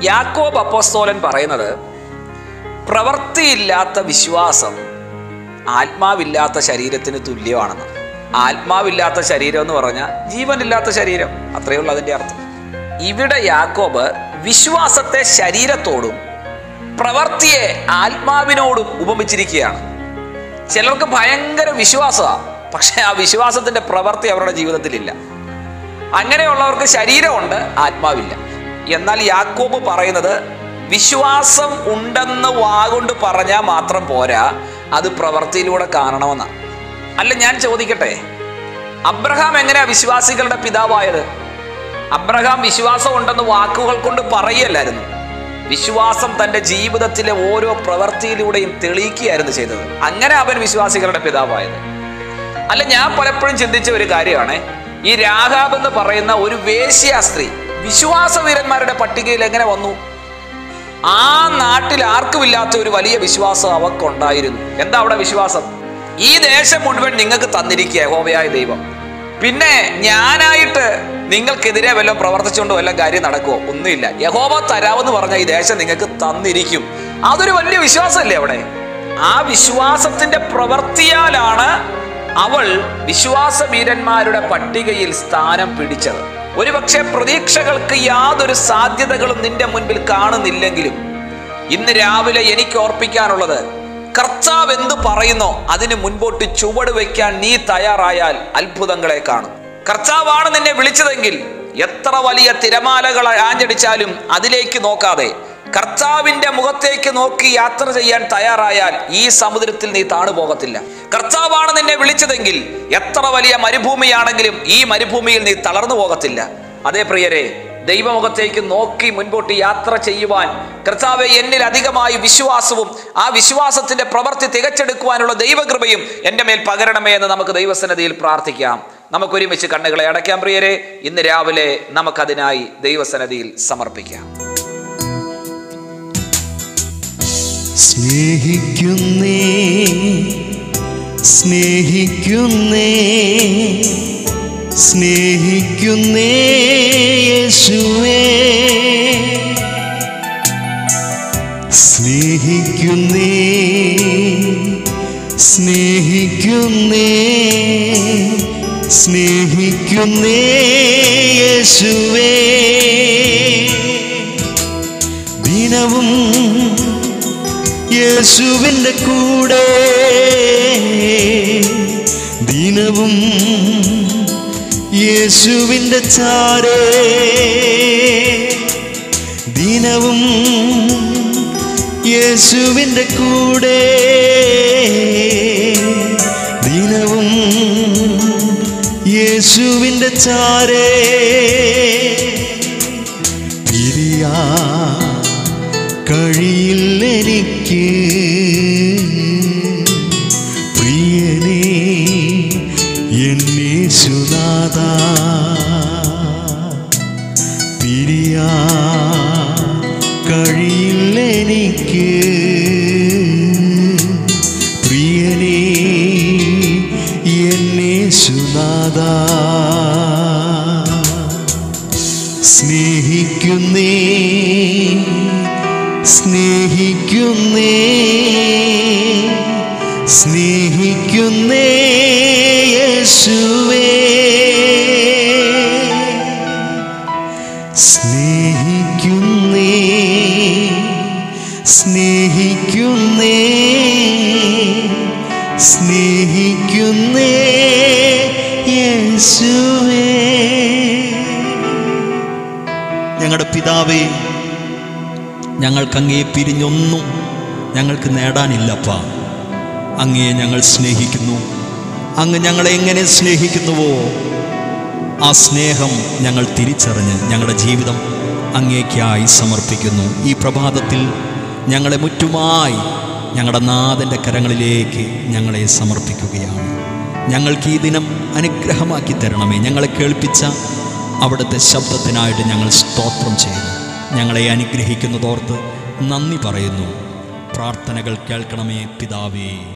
യാക്കോബ് അപ്പോസ്തോലൻ പറയുന്നത് പ്രവൃത്തിയില്ലാത്ത വിശ്വാസം ആത്മാവില്ലാത്ത ശരീരത്തിന് തുല്യമാണെന്ന് ആത്മാവില്ലാത്ത ശരീരം എന്ന് പറഞ്ഞാൽ ജീവനില്ലാത്ത ശരീരം അത്രയേ ഉള്ളൂ അതിൻ്റെ അർത്ഥം ഇവിടെ യാക്കോബ് വിശ്വാസത്തെ ശരീരത്തോടും പ്രവൃത്തിയെ ആത്മാവിനോടും ഉപമിച്ചിരിക്കുകയാണ് ചിലർക്ക് ഭയങ്കര വിശ്വാസമാണ് പക്ഷെ ആ വിശ്വാസത്തിന്റെ പ്രവൃത്തി അവരുടെ ജീവിതത്തിലില്ല അങ്ങനെയുള്ളവർക്ക് ശരീരമുണ്ട് ആത്മാവില്ല എന്നാൽ യാക്കോബ് പറയുന്നത് വിശ്വാസം ഉണ്ടെന്ന് വാഗൊണ്ട് പറഞ്ഞാൽ മാത്രം പോരാ അത് പ്രവൃത്തിയിലൂടെ കാണണമെന്നാണ് അല്ല ഞാൻ ചോദിക്കട്ടെ അബ്രഹാം എങ്ങനെയാ വിശ്വാസികളുടെ പിതാവായത് അബ്രഹാം വിശ്വാസം ഉണ്ടെന്ന് വാക്കുകൾ കൊണ്ട് പറയല്ലായിരുന്നു വിശ്വാസം തന്റെ ജീവിതത്തിലെ ഓരോ പ്രവൃത്തിയിലൂടെയും തെളിയിക്കുകയായിരുന്നു ചെയ്തത് അങ്ങനെ അവൻ വിശ്വാസികളുടെ പിതാവായത് അല്ല ഞാൻ പലപ്പോഴും ചിന്തിച്ച ഒരു കാര്യമാണ് ഈ രാഹാബ് എന്ന് പറയുന്ന ഒരു വേശ്യ സ്ത്രീ വിശ്വാസവീരന്മാരുടെ പട്ടികയിൽ എങ്ങനെ വന്നു ആ നാട്ടിൽ ആർക്കുമില്ലാത്ത ഒരു വലിയ വിശ്വാസം അവക്കുണ്ടായിരുന്നു എന്താ അവിടെ വിശ്വാസം ഈ ദേശം മുഴുവൻ നിങ്ങൾക്ക് തന്നിരിക്കുക ഹോവയായ ദൈവം പിന്നെ ഞാനായിട്ട് നിങ്ങൾക്കെതിരെ വല്ലതും പ്രവർത്തിച്ചുകൊണ്ട് വല്ല കാര്യം നടക്കുമോ ഒന്നുമില്ല യഹോവ തരാമെന്ന് പറഞ്ഞ ഈ ദേശം നിങ്ങൾക്ക് തന്നിരിക്കും അതൊരു വലിയ വിശ്വാസമല്ലേ അവിടെ ആ വിശ്വാസത്തിന്റെ പ്രവൃത്തിയാലാണ് അവൾ വിശ്വാസ വീരന്മാരുടെ പട്ടികയിൽ സ്ഥാനം പിടിച്ചത് ഒരുപക്ഷെ പ്രതീക്ഷകൾക്ക് യാതൊരു സാധ്യതകളും നിന്റെ മുൻപിൽ കാണുന്നില്ലെങ്കിലും ഇന്ന് രാവിലെ എനിക്ക് ഓർപ്പിക്കാനുള്ളത് കർത്താവ് എന്തു പറയുന്നോ അതിന് മുൻപോട്ട് ചുവട് വയ്ക്കാൻ നീ തയ്യാറായാൽ അത്ഭുതങ്ങളെ കാണും കർത്താവാണ് നിന്നെ വിളിച്ചതെങ്കിൽ എത്ര വലിയ തിരമാലകൾ ആഞ്ഞടിച്ചാലും അതിലേക്ക് നോക്കാതെ കർത്താവിന്റെ മുഖത്തേക്ക് നോക്കി യാത്ര ചെയ്യാൻ തയ്യാറായാൽ ഈ സമുദ്രത്തിൽ നീ താണു പോകത്തില്ല കർത്താവാണ് നിന്നെ വിളിച്ചതെങ്കിൽ എത്ര വലിയ മരുഭൂമിയാണെങ്കിലും ഈ മരുഭൂമിയിൽ നീ തളർന്നു പോകത്തില്ല അതേ പ്രിയരെ ദൈവമുഖത്തേക്ക് നോക്കി മുൻപോട്ട് യാത്ര ചെയ്യുവാൻ കർത്താവെ എന്നിൽ അധികമായി വിശ്വാസവും ആ വിശ്വാസത്തിന്റെ പ്രവൃത്തി തികച്ചെടുക്കുവാനുള്ള ദൈവകൃപയും എൻ്റെ മേൽ പകരണമേ എന്ന് നമുക്ക് ദൈവസന്നതിയിൽ പ്രാർത്ഥിക്കാം നമുക്കൊരുമിച്ച് കണ്ണുകളെ അടയ്ക്കാം പ്രിയരെ ഇന്ന് രാവിലെ നമുക്കതിനായി ദൈവസന്നതിയിൽ സമർപ്പിക്കാം സ്നേഹിക്കുന്നേ സ്നേഹിക്കുന്നേ സ്നേഹിക്കുന്നേ യേശുവേ സ്നേഹിക്കുന്നേ സ്നേഹിക്കുന്നേ സ്നേഹിക്കുന്നേ യേശുവേ ദിനവും യേശുവിൻ്റെ കൂടെ ദിനവും യേശുവിൻ്റെ ചാരേ ദിനവും യേശുവിൻ്റെ കൂടെ ദിനവും യേശുവിൻ്റെ ചാരേ പിരിയാ കഴിയില്ലെനിക്ക് പ്രിയനേ എന്നേശുനാഥ പിരിയാ കഴിയില്ലെനിക്ക് പ്രിയനേ എന്നേശുനാഥ സ്നേഹിക്കുന്നേ സ്നേഹിക്കുന്നേ സ്നേഹിക്കുന്നേ യേശുവേ സ്നേഹിക്കുന്നേ സ്നേഹിക്കുന്നേ സ്നേഹിക്കുന്നേ യേശുവേ ഞങ്ങളുടെ പിതാവേ ഞങ്ങൾക്ക് അങ്ങയെ പിരിഞ്ഞൊന്നും ഞങ്ങൾക്ക് നേടാനില്ലപ്പ അങ്ങയെ ഞങ്ങൾ സ്നേഹിക്കുന്നു അങ്ങ് ഞങ്ങളെ എങ്ങനെ സ്നേഹിക്കുന്നുവോ ആ സ്നേഹം ഞങ്ങൾ തിരിച്ചറിഞ്ഞ് ഞങ്ങളുടെ ജീവിതം അങ്ങേക്കായി സമർപ്പിക്കുന്നു ഈ പ്രഭാതത്തിൽ ഞങ്ങളെ മുറ്റുമായി ഞങ്ങളുടെ നാഥൻ്റെ കരങ്ങളിലേക്ക് ഞങ്ങളെ സമർപ്പിക്കുകയാണ് ഞങ്ങൾക്ക് ഈ ദിനം അനുഗ്രഹമാക്കി തരണമേ ഞങ്ങളെ കേൾപ്പിച്ച അവിടുത്തെ ശബ്ദത്തിനായിട്ട് ഞങ്ങൾ സ്തോത്രം ചെയ്യുന്നു ഞങ്ങളെ അനുഗ്രഹിക്കുന്നതോർത്ത് നന്ദി പറയുന്നു പ്രാർത്ഥനകൾ കേൾക്കണമേ പിതാവേ